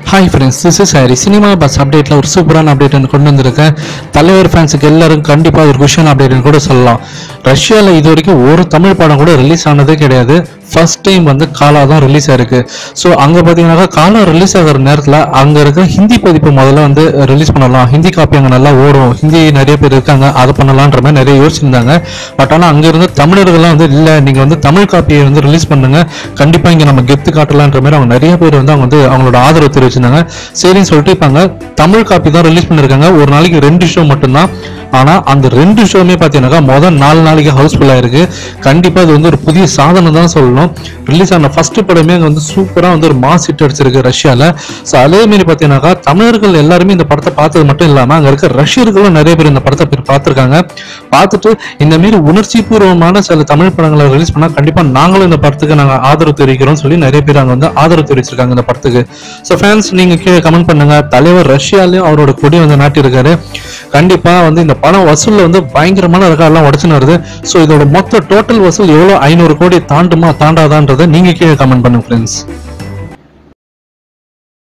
hi friends this is Harry cinema buzz அப்டேட்டில் ஒரு சூப்பரான அப்டேட் ஒன்று கொண்டு வந்திருக்கேன் தலைவர் ஃபேன்ஸுக்கு எல்லாரும் கண்டிப்பாக ஒரு குஷன் அப்டேட்னு கூட சொல்லலாம் ரஷ்யாவில் இது வரைக்கும் ஒரு தமிழ் படம் கூட ரிலீஸ் ஆனதே கிடையாது ஃபர்ஸ்ட் டைம் வந்து காலா தான் ரிலீஸ் ஆயிருக்கு ஸோ அங்கே பார்த்தீங்கன்னாக்கா காலா ரிலீஸ் ஆகிற நேரத்தில் அங்கே இருக்க ஹிந்தி பதிப்பு முதல்ல வந்து ரிலீஸ் பண்ணலாம் ஹிந்தி காப்பி அங்கே நல்லா ஓடும் ஹிந்தி நிறைய பேர் இருக்காங்க அதை பண்ணலான்ற மாதிரி நிறைய யோசிச்சிருந்தாங்க பட் ஆனால் அங்கே இருந்த தமிழர்கள்லாம் வந்து இல்லை நீங்கள் வந்து தமிழ் காப்பியை வந்து ரிலீஸ் பண்ணுங்க கண்டிப்பாக இங்கே நம்ம கெத்து காட்டலான்ற மாதிரி அவங்க நிறைய பேர் வந்து அவங்க வந்து அவங்களோட ஆதரவு தெரிவிச்சிருந்தாங்க சரின்னு சொல்லிட்டு இப்போ அங்கே தமிழ் காப்பி தான் ரிலீஸ் பண்ணியிருக்காங்க ஒரு நாளைக்கு ரெண்டு ஷோ மட்டும்தான் ஆனா அந்த ரெண்டு ஷோவுமே பார்த்தீங்கன்னாக்கா முதல் நாலு நாளைக்கு ஹவுஸ்ஃபுல்லாக இருக்கு கண்டிப்பா இது வந்து ஒரு புதிய சாதனை தான் சொல்லணும் ரிலீஸ் ஆன ஃபர்ஸ்ட் படமே அங்கே வந்து சூப்பராக வந்து ஒரு மாஸ் ஹிட் அடிச்சிருக்கு ரஷ்யாவில் ஸோ அதே மாதிரி பார்த்தீங்கன்னாக்கா தமிழர்கள் எல்லாருமே இந்த படத்தை பார்த்தது மட்டும் இல்லாமல் அங்கே இருக்க ரஷ்யர்களும் நிறைய பேர் இந்த படத்தை பேர் பார்த்துருக்காங்க பார்த்துட்டு இந்த மாதிரி உணர்ச்சி பூர்வமான சில தமிழ் படங்களை ரிலீஸ் பண்ணால் கண்டிப்பாக நாங்களும் இந்த படத்துக்கு நாங்கள் ஆதரவு தெரிவிக்கிறோம் சொல்லி நிறைய பேர் அங்கே வந்து ஆதரவு தெரிவிச்சிருக்காங்க இந்த படத்துக்கு ஸோ ஃபேன்ஸ் நீங்கள் கீழே கமெண்ட் பண்ணுங்க தலைவர் ரஷ்யாலையும் அவரோட கொடி வந்து நாட்டியிருக்காரு கண்டிப்பா வந்து இந்த படம் வசூல்ல வந்து பயங்கரமான ரெக்கார்ட்லாம் உடச்சுன்னு வருது ஸோ இதோட மொத்த டோட்டல் வசூல் எவ்வளோ ஐநூறு கோடி தாண்டுமா தாண்டாதான்றதை நீங்க கீழே கமெண்ட் பண்ணுங்க ஃப்ரெண்ட்ஸ்